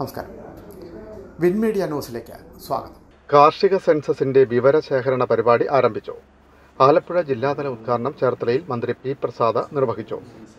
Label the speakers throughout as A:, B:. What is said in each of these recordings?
A: നമസ്കാരം win media ന്യൂസിലേക്ക് സ്വാഗതം
B: കാർഷിക സെൻസസിന്റെ വിവരശേഖരണ പരിപാടി ആരംഭിച്ചു ആലപ്പുഴ ജില്ലാതല ഉദ്ഘാടനം ചേർത്തലയിൽ മന്ത്രി പി പ്രസാദ് നിർവഹിച്ചു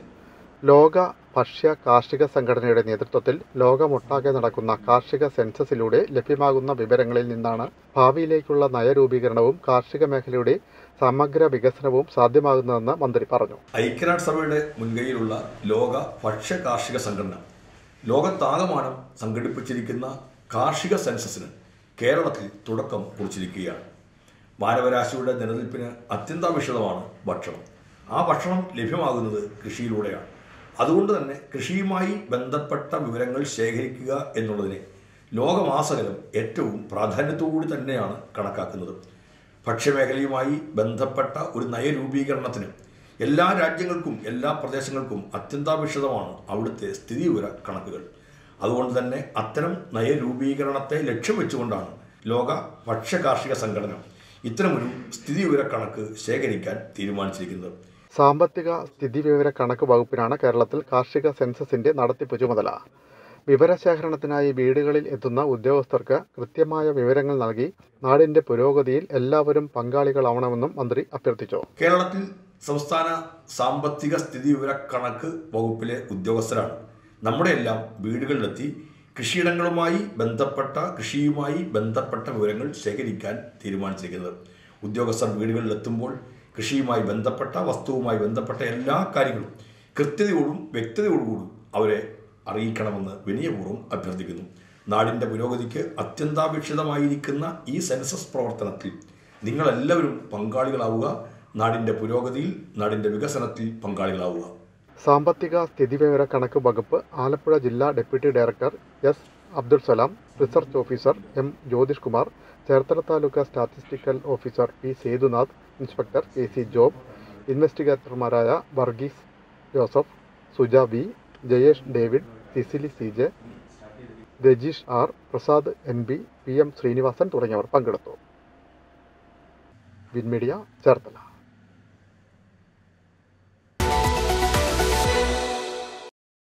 B: ലോക ഭക്ഷ്യ കാർഷിക സംഘടനയുടെ നേതൃത്വത്തിൽ ലോകമൊട്ടാകെ നടക്കുന്ന കാർഷിക സെൻസസിലൂടെ ലഭ്യമാകുന്ന വിവരങ്ങളിൽ നിന്നാണ് ഭാവിയിലേക്കുള്ള നയരൂപീകരണവും കാർഷിക മേഖലയുടെ സമഗ്ര വികസനവും സാധ്യമാകുന്നതെന്ന് മന്ത്രി പറഞ്ഞു
C: ഐക്യരാഷ്ട്രസഭയുടെ മുൻകൈയിലുള്ള ലോക ഭക്ഷ്യ കാർഷിക സംഘടന ലോകത്താകമാനം സംഘടിപ്പിച്ചിരിക്കുന്ന കാർഷിക സെൻസസിന് കേരളത്തിൽ തുടക്കം കുറിച്ചിരിക്കുകയാണ് മാനവരാശിയുടെ നിലനിൽപ്പിന് അത്യന്താപേക്ഷിതമാണ് ഭക്ഷണം ആ ഭക്ഷണം ലഭ്യമാകുന്നത് കൃഷിയിലൂടെയാണ് അതുകൊണ്ട് തന്നെ കൃഷിയുമായി ബന്ധപ്പെട്ട വിവരങ്ങൾ ശേഖരിക്കുക എന്നുള്ളതിനെ ലോകമാസകലം ഏറ്റവും പ്രാധാന്യത്തോടുകൂടി തന്നെയാണ് കണക്കാക്കുന്നത് ഭക്ഷ്യമേഖലയുമായി ബന്ധപ്പെട്ട ഒരു നയരൂപീകരണത്തിന് എല്ലാ രാജ്യങ്ങൾക്കും എല്ലാ പ്രദേശങ്ങൾക്കും അത്യന്താപേക്ഷിതമാണ് അവിടുത്തെ സ്ഥിതിവിവര കണക്കുകൾ അതുകൊണ്ട് തന്നെ അത്തരം നയരൂപീകരണത്തെ ലക്ഷ്യം വെച്ചുകൊണ്ടാണ് ലോക ഭക്ഷ്യ കാർഷിക സംഘടന ഇത്തരമൊരു സ്ഥിതിവിവര കണക്ക് ശേഖരിക്കാൻ തീരുമാനിച്ചിരിക്കുന്നത്
B: സാമ്പത്തിക സ്ഥിതിവിവര കണക്ക് വകുപ്പിനാണ് കേരളത്തിൽ കാർഷിക സെൻസസിന്റെ നടത്തിപ്പ് ചുമതല വിവരശേഖരണത്തിനായി വീടുകളിൽ എത്തുന്ന ഉദ്യോഗസ്ഥർക്ക് കൃത്യമായ വിവരങ്ങൾ നൽകി നാടിന്റെ പുരോഗതിയിൽ എല്ലാവരും പങ്കാളികളാവണമെന്നും മന്ത്രി അഭ്യർത്ഥിച്ചു
C: കേരളത്തിൽ സംസ്ഥാന സാമ്പത്തിക സ്ഥിതിവിവര കണക്ക് വകുപ്പിലെ ഉദ്യോഗസ്ഥരാണ് നമ്മുടെ എല്ലാം വീടുകളിലെത്തി കൃഷിയിടങ്ങളുമായി ബന്ധപ്പെട്ട കൃഷിയുമായി ബന്ധപ്പെട്ട വിവരങ്ങൾ ശേഖരിക്കാൻ തീരുമാനിച്ചിരിക്കുന്നത് ഉദ്യോഗസ്ഥർ വീടുകളിലെത്തുമ്പോൾ കൃഷിയുമായി ബന്ധപ്പെട്ട വസ്തുവുമായി ബന്ധപ്പെട്ട എല്ലാ കാര്യങ്ങളും കൃത്യതയോടും വ്യക്തതയോടുകൂടി അവരെ അറിയിക്കണമെന്ന് വിനയപൂർവ്വം അഭ്യർത്ഥിക്കുന്നു നാടിൻ്റെ പുരോഗതിക്ക് അത്യന്താപേക്ഷിതമായിരിക്കുന്ന ഈ സെൻസസ് പ്രവർത്തനത്തിൽ നിങ്ങളെല്ലാവരും പങ്കാളികളാവുക നാടിൻ്റെ പുരോഗതിയിൽ നാടിൻ്റെ വികസനത്തിൽ പങ്കാളികളാവുക
B: സാമ്പത്തിക സ്ഥിതിവിവര കണക്ക് വകുപ്പ് ആലപ്പുഴ ജില്ലാ deputy director S Abdul Salam research officer M Jyothish Kumar Cherthala taluk statistical officer P Sethunath inspector K C Job ഇൻവെസ്റ്റിഗേറ്റർമാരായ Varghese Joseph Suja V Jayesh David Cecily C J Rajeesh R Prasad N B P M Sreenivasan തുടങ്ങിയവർ പങ്കെടുത്തു വിൻമീഡിയ ചേർത്തല